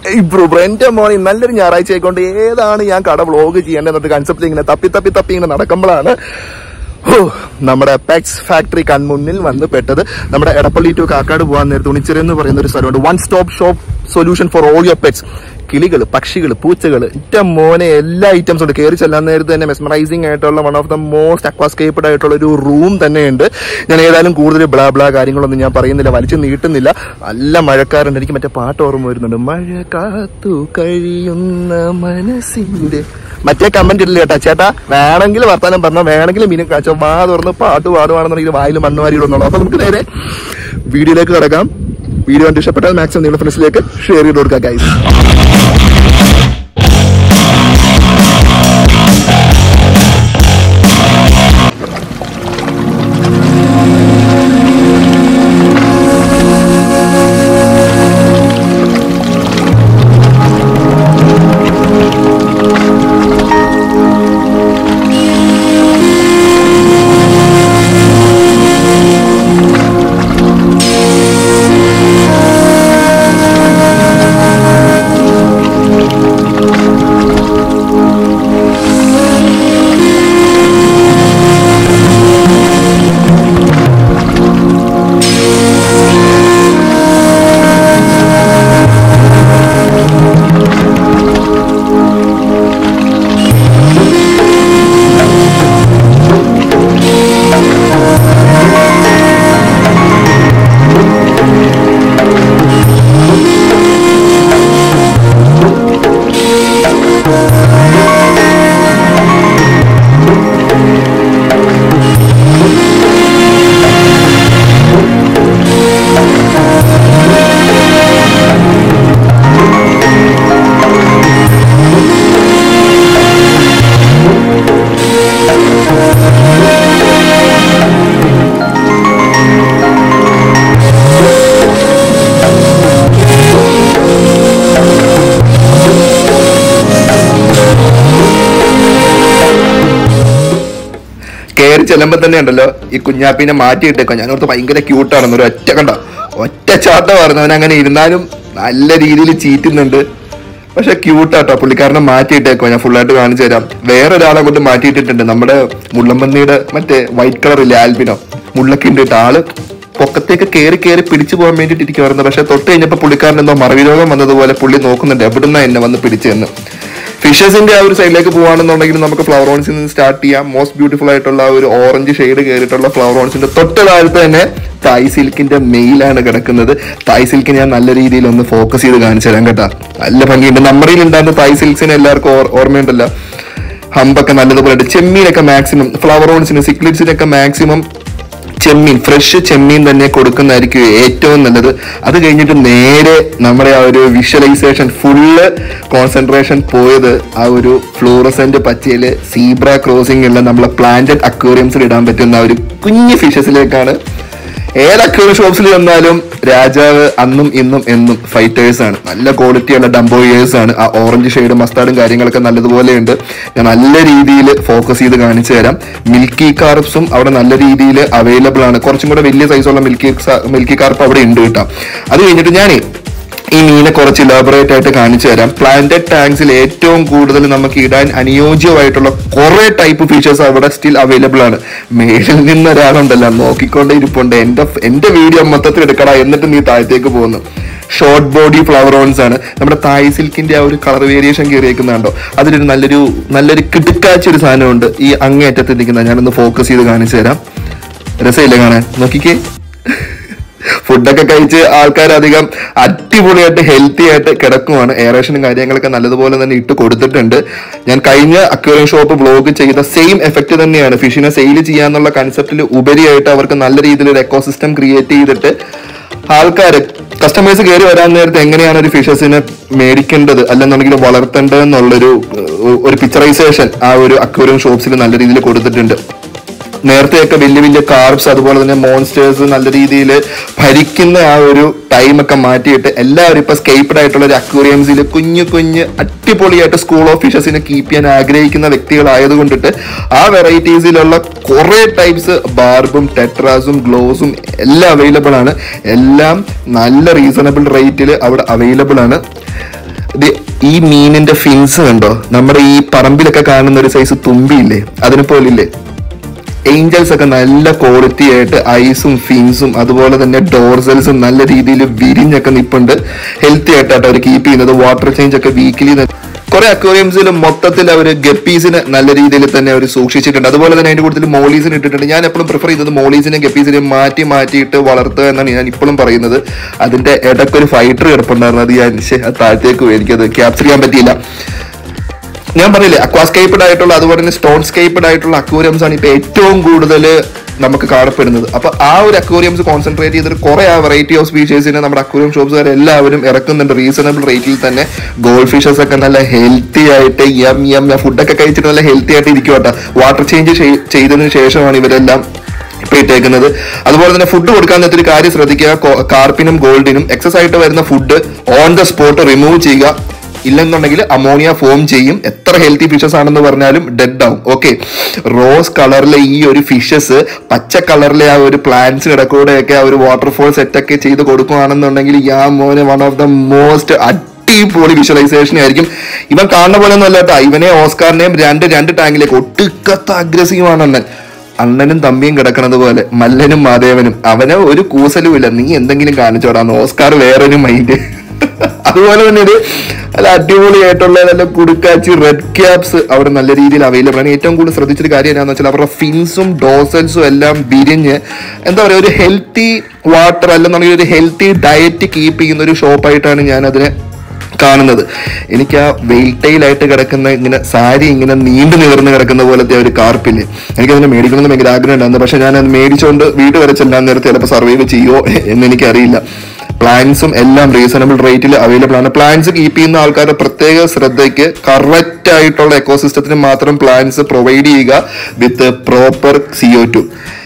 Bro bro എന്റെ മോനെ നല്ലൊരു ഞായറാഴ്ച ആയിക്കൊണ്ട് ഏതാണ് ഞാൻ കട വ്ളോഗ് ചെയ്യേണ്ടത് കൺസെപ്റ്റ് ഇങ്ങനെ തപ്പി തപ്പി തപ്പി ഇങ്ങനെ നടക്കുമ്പോഴാണ് ഹോ, നമ്മുടെ പെക്സ് ഫാക്ടറി കൺമുന്നിൽ വന്ന് പെട്ടത് നമ്മുടെ എടപ്പള്ളി ടു കാക്കാട് പോകാൻ നേരത്തെ ഉണിച്ചിറ എന്ന് പറയുന്ന ഒരു സ്ഥലമുണ്ട് one stop shop solution for all your pets കിളികൾ പക്ഷികൾ പൂച്ചകൾ ഇറ്റ മോനെ എല്ലാ ഐറ്റംസ് ഉണ്ട് കയറി ചെല്ലാൻ നേരത്ത് തന്നെ മെസ്മറൈസിംഗ് ആയിട്ടുള്ള one of the most aquascaped ആയിട്ടുള്ള ഒരു റൂം തന്നെയുണ്ട് ഞാൻ ഏതായാലും കൂടുതൽ ബ്ലാ ബ്ലാ കാര്യങ്ങളൊന്നും ഞാൻ പറയുന്നില്ല വലിച്ചു നീട്ടുന്നില്ല നല്ല മഴക്കാരുണ്ട് എനിക്ക് മറ്റേ പാട്ട് ഓർമ്മ വരുന്നുണ്ട് മഴ കാത്തു കഴിയുന്ന മനസ്സിന്റെ മറ്റേ കമന്റ് ഇല്ല ചേട്ടാ ചേട്ടാ വേണമെങ്കിൽ വർത്താനം പറഞ്ഞാൽ വേണമെങ്കിൽ മീനും കാച്ചോ വാ തുറന്ന് പാട്ട് പാടുവാണെന്നുണ്ടെങ്കിൽ വായിൽ മണ്ണ് വാരി ഇടുന്നുള്ളൂ അപ്പൊ നമുക്ക് നേരെ വീഡിയോയിലേക്ക് കിടക്കാം വീഡിയോ കണ്ട് ഇഷ്ടപ്പെട്ടാൽ മാക്സിമം നിങ്ങളുടെ ഫ്രണ്ട്സിലേക്ക് ഷെയർ ചെയ്ത് കൊടുക്കാം ഗൈസ് കയറി ചെല്ലുമ്പോ തന്നെ ഉണ്ടല്ലോ ഈ കുഞ്ഞാപ്പിനെ മാറ്റിയിട്ടേക്കോ ഞാൻ ഓർത്ത് ഭയങ്കര ക്യൂട്ടാണെന്ന് ഒരു ഒറ്റ കണ്ട ഒറ്റ ചാട്ടമായിരുന്നു അവൻ അങ്ങനെ ഇരുന്നാലും നല്ല രീതിയിൽ ചീറ്റുന്നുണ്ട് പക്ഷെ ക്യൂട്ടാട്ടോ പുള്ളിക്കാരനെ മാറ്റിയിട്ടേക്കോ ഞാൻ ഫുള്ളായിട്ട് കാണിച്ചു തരാം വേറെ ഒരാളെ കൊണ്ട് മാറ്റിയിട്ടിട്ടുണ്ട് നമ്മുടെ മുള്ളമ്പന്നിയുടെ മറ്റേ വൈറ്റ് കളർ ഇല്ലേ ആൽബിനോ മുള്ളൊക്കെ ഇട്ടിട്ട് ആള് പൊക്കത്തേക്ക് കയറി കയറി പിടിച്ചു പോകാൻ വേണ്ടിയിട്ട് ഇരിക്കുമായിരുന്നു പക്ഷെ തൊട്ട് കഴിഞ്ഞപ്പോൾ പുള്ളിക്കാരൻ എന്തോ മറവി രോഗം വന്നതുപോലെ പുള്ളി നോക്കുന്നുണ്ട് എവിടുന്ന എന്നെ വന്ന് പിടിച്ചെന്ന് ഫിഷസിന്റെ ആ ഒരു സൈഡിലേക്ക് പോകുകയാണെന്നുണ്ടെങ്കിൽ നമുക്ക് ഫ്ലവർ ഓൺസിൽ നിന്ന് സ്റ്റാർട്ട് ചെയ്യാം മോസ്റ്റ് ബ്യൂട്ടിഫുൾ ആയിട്ടുള്ള ആ ഒരു ഓറഞ്ച് ഷെയ്ഡ് കയറിയിട്ടുള്ള ഫ്ലവർ ഓൺസിന്റെ തൊട്ട് താഴത്ത് തന്നെ തായ് സിൽക്കിന്റെ മെയിലാണ് കിടക്കുന്നത് തായ് സിൽക്ക് ഞാൻ നല്ല രീതിയിൽ ഒന്ന് ഫോക്കസ് ചെയ്ത് കാണിച്ചു തരാം കേട്ടാ നല്ല ഭംഗിയുണ്ട് നമ്മുടെ കയ്യിൽ ഉണ്ടായിരുന്ന തായ് സിൽക്സിന് എല്ലാവർക്കും ഓർ- ഓർമ്മയുണ്ടല്ലോ ഹമ്പൊക്കെ നല്ലതുപോലെ ഉണ്ട് ചെമ്മീനൊക്കെ മാക്സിമം ഫ്ലവർ ഓൺസിന് സിക്ലിറ്റ്സിനൊക്കെ മാക്സിമം ചെമ്മീൻ ഫ്രഷ് ചെമ്മീൻ തന്നെ കൊടുക്കുന്നതായിരിക്കും ഏറ്റവും നല്ലത് അത് കഴിഞ്ഞിട്ട് നേരെ നമ്മുടെ ആ ഒരു വിഷ്വലൈസേഷൻ ഫുള്ള് കോൺസെൻട്രേഷൻ പോയത് ആ ഒരു ഫ്ലൂറസെന്റ് പച്ചയില് സീബ്ര ക്രോസിംഗ് ഉള്ള നമ്മളെ പ്ലാന്റഡ് അക്വേറിയംസിൽ ഇടാൻ പറ്റുന്ന ആ ഒരു കുഞ്ഞു ഫിഷസിലേക്കാണ് ഏത് അക്വേറിയം ഷോപ്സിൽ ചെന്നാലും രാജാവ് അന്നും ഇന്നും എന്നും ഫൈറ്റേഴ്സ് ആണ് നല്ല ക്വാളിറ്റിയുള്ള ഡംബോയേഴ്സ് ആണ് ആ ഓറഞ്ച് ഷെയ്ഡ് മസ്താർഡും കാര്യങ്ങളൊക്കെ നല്ലതുപോലെ ഉണ്ട് ഞാൻ നല്ല രീതിയിൽ ഫോക്കസ് ചെയ്ത് കാണിച്ചു തരാം മിൽക്കി കാർപ്സും അവിടെ നല്ല രീതിയിൽ അവൈലബിൾ ആണ് കുറച്ചും കൂടെ വലിയ സൈസുള്ള മിൽക്കി മിൽക്കി കാർപ്പ് അവിടെ ഉണ്ട് കേട്ടോ അത് കഴിഞ്ഞിട്ട് ഞാനേ ഈ മീനെ കുറച്ച് ഇലാബറേറ്റ് ആയിട്ട് കാണിച്ചു തരാം പ്ലാന്റഡ് ടാങ്ക്സിൽ ഏറ്റവും കൂടുതൽ നമുക്ക് ഇടാൻ അനുയോജ്യമായിട്ടുള്ള കുറെ ടൈപ്പ് ഫീച്ചേഴ്സ് അവിടെ സ്റ്റിൽ അവൈലബിൾ ആണ് മേളിൽ നിന്ന് ഒരാളുണ്ടല്ലോ നോക്കിക്കൊണ്ടേ ഇരിപ്പുണ്ട് എന്റെ എന്റെ വീഡിയോ മൊത്തത്തിൽ എടുക്കടാ എന്നിട്ട് നീ താഴത്തേക്ക് പോകുന്നു ഷോർട്ട് ബോഡി ഫ്ലവർ ഓൺസ് ആണ് നമ്മുടെ തായ് സിൽക്കിന്റെ ആ ഒരു കളർ വേരിയേഷൻ കയറിയേക്കുന്നുണ്ടോ അതിലൊരു നല്ലൊരു നല്ലൊരു കിടുക്കാച്ച ഒരു സാധനമുണ്ട് ഈ അങ്ങേയറ്റത്ത് നിൽക്കുന്ന ഞാനൊന്ന് ഫോക്കസ് ചെയ്ത് കാണിച്ചു തരാം രസമില്ല കാണാൻ നോക്കിക്കേ ഫുഡൊക്കെ കഴിച്ച് ആൾക്കാർ അധികം അടിപൊളിയായിട്ട് ഹെൽത്തി ആയിട്ട് കിടക്കുവാണ് എയറേഷനും കാര്യങ്ങളൊക്കെ നല്ലതുപോലെ തന്നെ ഇട്ട് കൊടുത്തിട്ടുണ്ട് ഞാൻ കഴിഞ്ഞ അക്വേറിയം ഷോപ്പ് വ്ലോഗ് ചെയ്ത സെയിം എഫക്റ്റ് തന്നെയാണ് ഫിഷിനെ സെയിൽ ചെയ്യാന്നുള്ള കൺസെപ്റ്റിൽ ഉപരിയായിട്ട് അവർക്ക് നല്ല രീതിയിൽ ഒരു എക്കോസിസ്റ്റം ക്രിയേറ്റ് ചെയ്തിട്ട് ആൾക്കാർ കസ്റ്റമേഴ്സ് കയറി വരാൻ നേരത്തെ എങ്ങനെയാണ് ഒരു ഫിഷസിനെ മേടിക്കേണ്ടത് അല്ലെന്നുണ്ടെങ്കിൽ വളർത്തേണ്ടത് എന്നുള്ളൊരു ഏഹ്, ഒരു പിക്ചറൈസേഷൻ ആ ഒരു അക്വേറിയം ഷോപ്സിൽ നല്ല രീതിയിൽ കൊടുത്തിട്ടുണ്ട് നേരത്തെയൊക്കെ വലിയ വലിയ കാർബ്സ് അതുപോലെ തന്നെ മോൺസ്റ്റേഴ്സ് നല്ല രീതിയിൽ ഭരിക്കുന്ന ആ ഒരു ടൈം ഒക്കെ മാറ്റിയിട്ട് എല്ലാവരും ഇപ്പൊ സ്കേപ്ഡ് ആയിട്ടുള്ള ഒരു അക്വേറിയംസിൽ കുഞ്ഞു കുഞ്ഞ് അടിപൊളിയായിട്ട് സ്കൂൾ ഓഫ് ഫിഷസിനെ കീപ്പ് ചെയ്യാൻ ആഗ്രഹിക്കുന്ന വ്യക്തികളായതുകൊണ്ടിട്ട് ആ വെറൈറ്റീസിലുള്ള കുറെ ടൈപ്സ് ബാർബും ടെട്രാസും ഗ്ലോസും എല്ലാം അവൈലബിൾ ആണ് എല്ലാം നല്ല റീസണബിൾ റേറ്റിൽ അവിടെ അവൈലബിൾ ആണ് ഇത് ഈ മീനിന്റെ ഫിൻസ് കണ്ടോ നമ്മുടെ ഈ പറമ്പിലൊക്കെ കാണുന്ന ഒരു സൈസ് തുമ്പിയില്ലേ അതിനെ പോലില്ലേ ഏഞ്ചൽസ് ഒക്കെ നല്ല ക്വാളിറ്റി ആയിട്ട് ഐസും ഫിൻസും അതുപോലെ തന്നെ ഡോർസൽസും നല്ല രീതിയിൽ വിരിഞ്ഞൊക്കെ നിപ്പുണ്ട് ഹെൽത്തി ആയിട്ടാണ് അവർ കീപ്പ് ചെയ്യുന്നത് വാട്ടർ ചേഞ്ച് ഒക്കെ വീക്കിലി കുറെ അക്വേറിയംസിൽ മൊത്തത്തിൽ അവർ ഗപ്പീസിനെ നല്ല രീതിയിൽ തന്നെ അവർ സൂക്ഷിച്ചിട്ടുണ്ട് അതുപോലെ തന്നെ അതിന്റെ കൂടുതൽ മോളീസിന് ഇട്ടിട്ടുണ്ട് ഞാൻ എപ്പോഴും പ്രിഫർ ചെയ്യുന്നത് മോളീസിനെയും ഗപ്പീസിനെയും മാറ്റി മാറ്റിയിട്ട് വളർത്തുക എന്നാണ് ഞാൻ ഇപ്പോഴും പറയുന്നത് അതിന്റെ ഇടയ്ക്കൊരു ഫൈറ്റർ കിടപ്പുണ്ടായിരുന്നു അത് ഞാൻ ശ്ശെ, അത് താഴത്തേക്ക് പോയി. എനിക്കത് ക്യാപ്ചർ ചെയ്യാൻ പറ്റിയില്ല ഞാൻ പറഞ്ഞില്ലേ അക്വാസ്കേപ്ഡ് ആയിട്ടുള്ള അതുപോലെ തന്നെ സ്റ്റോൺ സ്കേപ്ഡ് ആയിട്ടുള്ള അക്വേറിയംസ് ആണ് ഇപ്പൊ ഏറ്റവും കൂടുതൽ നമുക്ക് കാണപ്പെടുന്നത് അപ്പൊ ആ ഒരു അക്വേറിയംസ് കോൺസെൻട്രേറ്റ് ചെയ്തിട്ട് കുറെ ആ വെറൈറ്റി ഓഫ് സ്പീഷീസിനെ നമ്മുടെ അക്വേറിയം ഷോപ്സുകാർ എല്ലാവരും ഇറക്കുന്നുണ്ട് റീസണബിൾ റേറ്റിൽ തന്നെ ഗോൾഡ് ഫിഷസ് ഒക്കെ നല്ല ഹെൽത്തി ആയിട്ട് യം യം ഫുഡൊക്കെ കഴിച്ചിട്ട് നല്ല ഹെൽത്തി ആയിട്ട് ഇരിക്കും കേട്ടോ വാട്ടർ ചേഞ്ച് ചെയ്തതിനു ശേഷമാണ് ഇവരെല്ലാം ഇപ്പൊ ഇട്ടേക്കുന്നത് അതുപോലെ തന്നെ ഫുഡ് കൊടുക്കാൻ നേരത്തെ ഒരു കാര്യം ശ്രദ്ധിക്കുക കോ- കാർപ്പിനും ഗോൾഡിനും എക്സസ് ആയിട്ട് വരുന്ന food on the spot remove ചെയ്യുക ഇല്ലെന്നുണ്ടെങ്കിൽ അമോണിയ ഫോം ചെയ്യും എത്ര ഹെൽത്തി ഫിഷസ് ആണെന്ന് പറഞ്ഞാലും ഡെഡ് ആവും ഓക്കെ റോസ് കളറിലെ ഈ ഒരു ഫിഷസ് പച്ച കളറിലെ ആ ഒരു പ്ലാന്റ്സ് കിടക്കൂടെയൊക്കെ ആ ഒരു വാട്ടർഫോൾ സെറ്റ് ഒക്കെ ചെയ്ത് കൊടുക്കുകയാണെന്നുണ്ടെങ്കിൽ യാ മോനെ വൺ ഓഫ് ദ മോസ്റ്റ് അടിപൊളി വിഷ്വലൈസേഷൻ ആയിരിക്കും ഇവൻ കാണുന്ന പോലെ ഒന്നും അല്ല കേട്ടോ ഇവനെ ഓസ്കാറിനെയും രണ്ട് രണ്ട് ടാങ്കിലേക്ക് ഒട്ടുക്കത്ത അഗ്രസീവ് ആണ് അണ്ണൻ അണ്ണനും തമ്പിയും കിടക്കണത് പോലെ മല്ലനും മാധേവനും അവന് ഒരു കൂസലുമില്ല നീ എന്തെങ്കിലും കാണിച്ചോടാന്ന് ഓസ്കാർ വേറൊരു മൈൻഡ് അതുപോലെ തന്നെ ഒരു നല്ല അടിപൊളിയായിട്ടുള്ള നല്ല കുടുക്കാച്ചി റെഡ് ക്യാപ്സ് അവിടെ നല്ല രീതിയിൽ അവൈലബിൾ ആണ് ഏറ്റവും കൂടുതൽ ശ്രദ്ധിച്ചൊരു കാര്യം എന്താണെന്ന് വെച്ചാൽ അവരുടെ ഫിൻസും ഡോസൽസും എല്ലാം വിരിഞ്ഞ് എന്താ പറയുക ഒരു ഹെൽത്തി വാട്ടർ അല്ലെന്നുണ്ടെങ്കിൽ ഒരു ഹെൽത്തി ഡയറ്റ് കീപ്പ് ചെയ്യുന്ന ഒരു ഷോപ്പായിട്ടാണ് ഞാൻ അതിനെ കാണുന്നത് എനിക്ക് ആ വെയിൽറ്റയിലായിട്ട് കിടക്കുന്ന ഇങ്ങനെ സാരി ഇങ്ങനെ നീണ്ടു നിവർന്ന് കിടക്കുന്ന പോലത്തെ ഒരു കാർപ്പില് എനിക്കതിനെ മേടിക്കണമെന്ന് ഭയങ്കര ആഗ്രഹം ഉണ്ടായിരുന്നു പക്ഷെ ഞാൻ അത് മേടിച്ചുകൊണ്ട് വീട് വരെ ചെല്ലാൻ നേരത്തെ ചിലപ്പോൾ സർവൈവ് ചെയ്യുമോ എന്ന് എനിക്കറിയില്ല പ്ലാൻസും എല്ലാം റീസണബിൾ റേറ്റിൽ അവൈലബിൾ ആണ് പ്ലാൻസ് കീപ്പ് ചെയ്യുന്ന ആൾക്കാരുടെ പ്രത്യേക ശ്രദ്ധയ്ക്ക് കറക്റ്റ് ആയിട്ടുള്ള എക്കോസിസ്റ്റത്തിന് മാത്രം പ്ലാൻസ് പ്രൊവൈഡ് ചെയ്യുക വിത്ത് പ്രോപ്പർ സിഒ ടു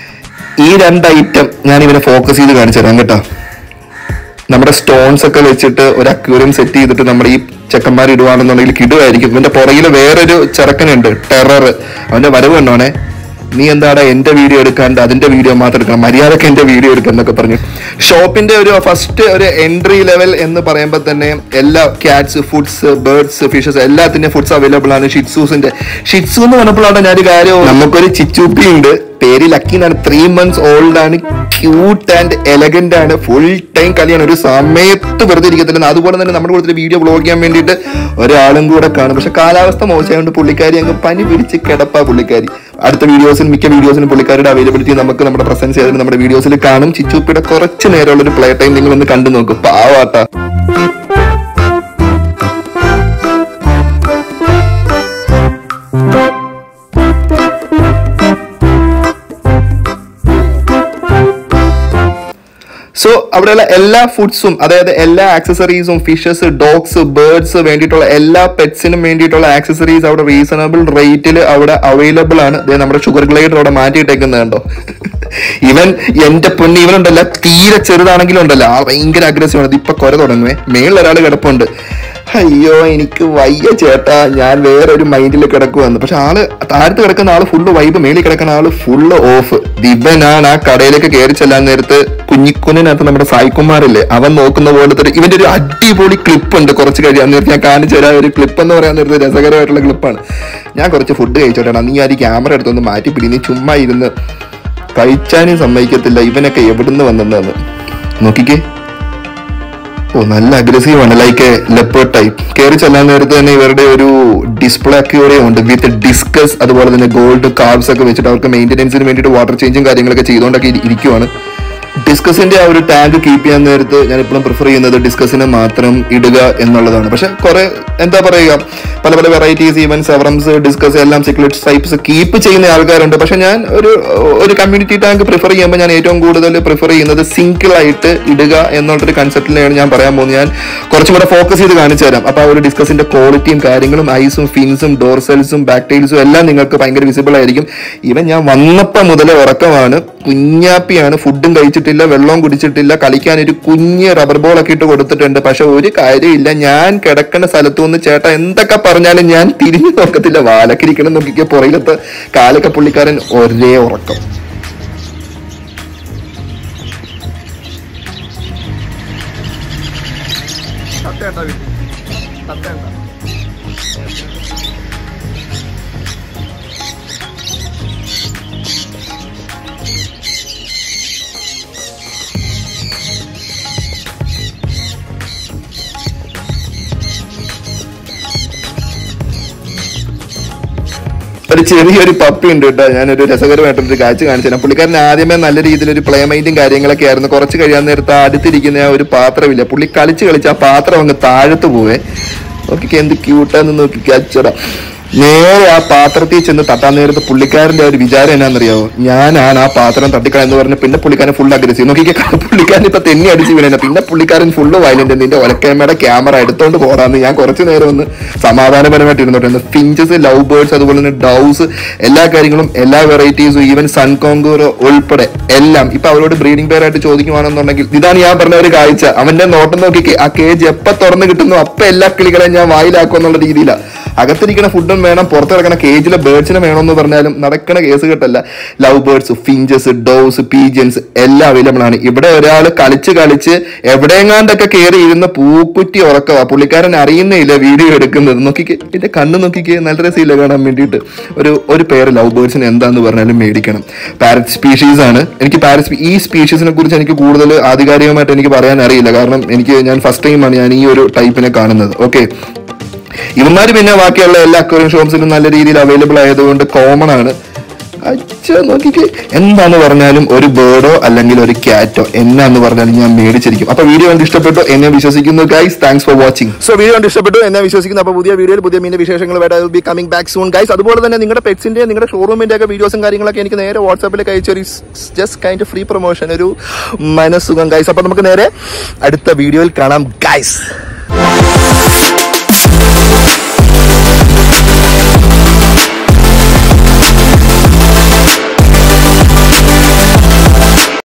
ഈ രണ്ട് ഐറ്റം ഞാൻ ഇവരെ ഫോക്കസ് ചെയ്ത് കാണിച്ചു തരാം കേട്ടോ നമ്മുടെ സ്റ്റോൺസ് ഒക്കെ വെച്ചിട്ട് ഒരു അക്യൂറിയം സെറ്റ് ചെയ്തിട്ട് നമ്മുടെ ഈ ചെക്കന്മാർ ഇടുവാണെന്നുണ്ടെങ്കിൽ കിടുവായിരിക്കും ഇവന്റെ പുറകിൽ വേറൊരു ചെറുക്കനുണ്ട് ടെറർ അവന്റെ വരവ് കണ്ടോണേ നീ എന്താടാ എന്റെ വീഡിയോ എടുക്കാണ്ട് അതിന്റെ വീഡിയോ മാത്രം എടുക്കണം മര്യാദക്ക് എന്റെ വീഡിയോ എടുക്കുക എന്നൊക്കെ പറഞ്ഞു ഷോപ്പിന്റെ ഒരു ഫസ്റ്റ് ഒരു എൻട്രി ലെവൽ എന്ന് പറയുമ്പോൾ തന്നെ എല്ലാ ക്യാറ്റ്സ് ഫുഡ്സ് ബേർഡ്സ് ഫിഷസ് എല്ലാത്തിന്റെയും ഫുഡ്സ് അവൈലബിൾ ആണ് ഷിറ്റ്സൂസിന്റെ ഷിറ്റ്സു എന്ന് പറഞ്ഞപ്പോഴാണ് ഞാനൊരു കാര്യം നമുക്കൊരു ചിച്ചൂപ്പി ഉണ്ട് പേര് ലക്കി എന്നാണ് ത്രീ മന്ത്സ് ഓൾഡ് ആണ് ക്യൂട്ട് ആൻഡ് എലഗന്റ് ആണ് ഫുൾ ടൈം കളിയാണ് ഒരു സമയത്ത് വെറുതെ ഇരിക്കത്തില്ല അതുപോലെ തന്നെ നമ്മുടെ കൂടുതൽ വീഡിയോ വ്ളോഗ് ചെയ്യാൻ വേണ്ടിയിട്ട് ഒരാളും കൂടെ കാണും പക്ഷെ കാലാവസ്ഥ മോശമായതുകൊണ്ട് പുള്ളിക്കാരി അങ്ങ് പനി പിടിച്ച് കിടപ്പാ പുള്ളിക്കാരി അടുത്ത വീഡിയോസിൽ മിക്ക വീഡിയോസിനും പുള്ളിക്കാരുടെ അവൈലബിലിറ്റി നമുക്ക് നമ്മുടെ പ്രസൻസ് ചെയ്തിട്ട് നമ്മുടെ വീഡിയോസിൽ കാണും ചിച്ചൂപ്പിയുടെ കുറച്ച് നേരമുള്ള ഒരു പ്ലേ ടൈം നിങ്ങൾ ഒന്ന് കണ്ടു നോക്കും പാവാട്ടാ സോ അവിടെയുള്ള എല്ലാ ഫുഡ്സും അതായത് എല്ലാ ആക്സസറീസും ഫിഷസ് ഡോഗ്സ് ബേർഡ്സ് വേണ്ടിയിട്ടുള്ള എല്ലാ പെറ്റ്സിനും വേണ്ടിയിട്ടുള്ള ആക്സസറീസ് അവിടെ റീസണബിൾ റേറ്റിൽ അവിടെ അവൈലബിൾ ആണ് ദേ നമ്മുടെ ഷുഗർ ഗ്ലൈഡർ അവിടെ മാറ്റിയിട്ടേക്കുന്നത് കണ്ടോ ഇവൻ എന്റെ പൊന്നി ഇവനുണ്ടല്ല തീരെ ചെറുതാണെങ്കിലും ഉണ്ടല്ലോ ആ ഭയങ്കര അഗ്രസീവ് ആണ് ഇപ്പൊ കുറെ തുടങ്ങുവേ മേളിൽ ഒരാൾ കിടപ്പുണ്ട് അയ്യോ എനിക്ക് വയ്യ ചേട്ടാ ഞാൻ വേറെ ഒരു മൈൻഡിൽ കിടക്കുവന്ന് പക്ഷെ ആള് താഴത്ത് കിടക്കുന്ന ആള് ഫുള്ള് വൈബ് മേളിൽ കിടക്കുന്ന ആള് ഫുള്ള് ഓഫ് ദിവനാണ് ആ കടയിലേക്ക് കയറി ചെല്ലാൻ നേരത്ത് കുഞ്ഞിക്കുഞ്ഞിനകത്ത് നമ്മുടെ സായികുമാറില്ലേ അവൻ നോക്കുന്ന പോലത്തെ ഒരു- ഇവന്റെ ഒരു അടിപൊളി ക്ലിപ്പ് ഉണ്ട് കുറച്ച് കഴിയാൻ നേരത്തെ ഞാൻ കാണിച്ചു തരാം ഒരു ക്ലിപ്പ് എന്ന് പറയാൻ നേരത്തെ രസകരമായിട്ടുള്ള ക്ലിപ്പാണ് ഞാൻ കുറച്ച് ഫുഡ് കഴിച്ചോട്ടെ നീ ആ ഒരു ക്യാമറ എടുത്തൊന്ന് മാറ്റി പിടി നീ ചുമ്മാ ഇരുന്ന് കഴിച്ചാനും സമ്മതിക്കത്തില്ല ഇവനൊക്കെ എവിടുന്ന് വന്നെന്ന് നോക്കിക്കേ ഓ നല്ല അഗ്രസീവ് ആണ് ലൈക്ക് ലെപ്പേർഡ് ടൈപ്പ് കയറി ചെല്ലാൻ നേരത്ത് തന്നെ ഇവരുടെ ഒരു ഡിസ്പ്ലേ അക്യൂറിയം ഉണ്ട് വിത്ത് ഡിസ്കസ് അതുപോലെ തന്നെ ഗോൾഡ് കാർബ്സ് ഒക്കെ വെച്ചിട്ട് അവർക്ക് മെയിൻ്റെനൻസിന് വേണ്ടിയിട്ട് വാട്ടർ ചേഞ്ചും കാര്യങ്ങളൊക്കെ ചെയ്തുകൊണ്ടൊക്കെ ഇരി- ഇരിക്കുവാണ് ഡിസ്കസിന്റെ ആ ഒരു ടാങ്ക് കീപ്പ് ചെയ്യാൻ നേരത്ത് ഞാൻ ഇപ്പോഴും പ്രിഫർ ചെയ്യുന്നത് ഡിസ്കസിനെ മാത്രം ഇടുക എന്നുള്ളതാണ് പക്ഷെ കുറെ എന്താ പറയുക പല പല വെറൈറ്റീസ് ഈവൻ സെവറംസ് ഡിസ്കസ് എല്ലാം സിക്ലറ്റ്സ് ടൈപ്സ് കീപ്പ് ചെയ്യുന്ന ആൾക്കാരുണ്ട് പക്ഷെ ഞാൻ ഒരു ഒരു കമ്മ്യൂണിറ്റി ടാങ്ക് പ്രിഫർ ചെയ്യുമ്പോൾ ഞാൻ ഏറ്റവും കൂടുതൽ പ്രിഫർ ചെയ്യുന്നത് സിംഗിൾ ആയിട്ട് ഇടുക എന്നുള്ളൊരു കൺസെപ്റ്റിലാണ് ഞാൻ പറയാൻ പോകുന്നത് ഞാൻ കുറച്ചും കൂടെ ഫോക്കസ് ചെയ്ത് കാണിച്ചു തരാം അപ്പൊ ആ ഒരു ഡിസ്കസിന്റെ ക്വാളിറ്റിയും കാര്യങ്ങളും ഐസും ഫിൻസും ഡോർസൽസും ബാക്ടീരിയൽസും എല്ലാം നിങ്ങൾക്ക് ഭയങ്കര വിസിബിൾ ആയിരിക്കും ഇവൻ ഞാൻ വന്നപ്പോൾ മുതലേ ഉറക്കമാണ് കുഞ്ഞാപ്പിയാണ് ഫുഡും കഴിച്ചിട്ടില്ല വെള്ളവും കുടിച്ചിട്ടില്ല കളിക്കാൻ ഒരു കുഞ്ഞ് റബ്ബർ ബോൾ ഒക്കെ ഇട്ട് കൊടുത്തിട്ടുണ്ട് പക്ഷെ ഒരു കാര്യമില്ല ഞാൻ കിടക്കുന്ന സ്ഥലത്തു നിന്ന് ചേട്ടാ എന്തൊക്കെ പറഞ്ഞാലും ഞാൻ തിരിഞ്ഞു നോക്കത്തില്ല വാലക്കിരിക്കണം നോക്കിക്കോ പുറയിലത്തെ കാലൊക്കെ പുള്ളിക്കാരൻ ഒരേ ഉറക്കം തത്തണ്ട ഒരു ചെറിയൊരു പപ്പി ഉണ്ട് കേട്ടോ ഞാനൊരു രസകരമായിട്ടൊരു കാഴ്ച കാണിച്ചു തരാം പുള്ളിക്കാരൻ ആദ്യമേ നല്ല രീതിയിൽ ഒരു പ്ലേ മൈൻഡും കാര്യങ്ങളൊക്കെ ആയിരുന്നു കുറച്ച് കഴിയാൻ നേരത്ത് ആ അടുത്തിരിക്കുന്ന ആ ഒരു പാത്രമില്ല പുള്ളി കളിച്ച് കളിച്ച് ആ പാത്രം അങ്ങ് താഴത്ത് പോവേ നോക്കിക്കേ എന്ത് ക്യൂട്ടാന്ന് നോക്കിക്കേ അച്ചട നേരെ ആ പാത്രത്തിൽ ചെന്ന് തട്ടാൻ നേരത്ത് പുള്ളിക്കാരന്റെ ആ ഒരു വിചാരം എന്നാണെന്നറിയാവോ ഞാനാണ് ആ പാത്രം തട്ടിക്കള എന്ന് പറഞ്ഞ് പിന്നെ പുള്ളിക്കാരൻ ഫുൾ അഗ്രസീവ് നോക്കിക്കേ പുള്ളിക്കാരൻ ഇപ്പൊ തെന്നി അടിച്ച് വീണ പിന്നെ പുള്ളിക്കാരൻ ഫുള്ള് വയലന്റ് നിന്റെ ഒലക്കേമയുടെ ക്യാമറ എടുത്തോണ്ട് പോടാന്ന് ഞാൻ കുറച്ച് നേരം ഒന്ന് സമാധാനപരമായിട്ട് ഇരുന്നോട്ടുണ്ട് ഫിഞ്ചസ് ലവ് ബേർഡ്സ് അതുപോലെ തന്നെ ഡൗസ് എല്ലാ കാര്യങ്ങളും എല്ലാ വെറൈറ്റീസും ഈവൻ സൺ കോങ്കൂർ ഉൾപ്പെടെ എല്ലാം ഇപ്പൊ അവരോട് ബ്രീഡിംഗ് പെയറായിട്ട് ചോദിക്കുവാണെന്നുണ്ടെങ്കിൽ ഇതാണ് ഞാൻ പറഞ്ഞ ഒരു കാഴ്ച അവന്റെ നോട്ടം നോക്കിക്കേ ആ കേജ് എപ്പ തുറന്ന് കിട്ടുന്നു അപ്പൊ എല്ലാ കിളികളെയും ഞാൻ വായിലാക്കും എന്നുള്ള രീതിയിലാണ് അകത്തിരിക്കുന്ന ഫുഡും വേണം പുറത്ത് കിടക്കുന്ന കേജിലെ ബേർഡ്സിനെ വേണമെന്ന് പറഞ്ഞാലും നടക്കണ കേസ് കേട്ടല്ല love birds finches doves pigeons എല്ലാം അവൈലബിൾ ആണ് ഇവിടെ ഒരാൾ കളിച്ച് കളിച്ച് എവിടെയെങ്ങാണ്ടൊക്കെ കയറി ഇരുന്ന് പൂക്കുറ്റി ഉറക്കവാ പുള്ളിക്കാരൻ അറിയുന്നില്ല വീഡിയോ എടുക്കുന്നത് നോക്കിക്കേ എന്റെ കണ്ണ് നോക്കിക്കേ നല്ല രസമില്ല കാണാൻ വേണ്ടിയിട്ട് ഒരു ഒരു പേര് ലവ് ബേർഡ്സിന് എന്താന്ന് പറഞ്ഞാലും മേടിക്കണം പാരറ്റ് സ്പീഷീസ് ആണ് എനിക്ക് പാരറ്റ് ഈ സ്പീഷീസിനെ കുറിച്ച് എനിക്ക് കൂടുതൽ ആധികാരികമായിട്ട് എനിക്ക് പറയാൻ അറിയില്ല കാരണം എനിക്ക് ഞാൻ ഫസ്റ്റ് ടൈമാണ് ഞാൻ ഈ ഒരു ടൈപ്പിനെ കാണുന്നത് ഓക്കെ ഇവന്മാര് പിന്നെ ബാക്കിയുള്ള എല്ലാ അക്വറിയം ഷോപ്സിലും നല്ല രീതിയിൽ അവൈലബിൾ ആയതുകൊണ്ട് കോമൺ ആണ് അച്ഛ നോക്കിക്ക് എന്താന്ന് പറഞ്ഞാലും ഒരു ബേർഡോ അല്ലെങ്കിൽ ഒരു ക്യാറ്റോ എന്നാന്ന് പറഞ്ഞാലും ഞാൻ മേടിച്ചിരിക്കും അപ്പൊ വീഡിയോ കണ്ട് ഇഷ്ടപ്പെട്ടു എന്നെ വിശ്വസിക്കുന്നു guys thanks for watching so video കണ്ട് ഇഷ്ടപ്പെട്ടു എന്നെ വിശ്വസിക്കുന്നു അപ്പൊ പുതിയ വീഡിയോയിൽ പുതിയ മീൻ്റെ വിശേഷങ്ങൾ be coming back soon guys അതുപോലെ തന്നെ നിങ്ങളുടെ പെറ്റ്സിന്റെ നിങ്ങളുടെ ഷോറൂമിന്റെ ഒക്കെ വീഡിയോസും കാര്യങ്ങളൊക്കെ എനിക്ക് നേരെ വാട്സാപ്പിലേക്ക് അയച്ചൊരു ജസ്റ്റ് കൈൻഡ് ഫ്രീ പ്രൊമോഷൻ ഒരു മനസ്സുഖം ഗൈസ് അപ്പൊ നമുക്ക് നേരെ അടുത്ത വീഡിയോയിൽ കാണാം ഗൈസ്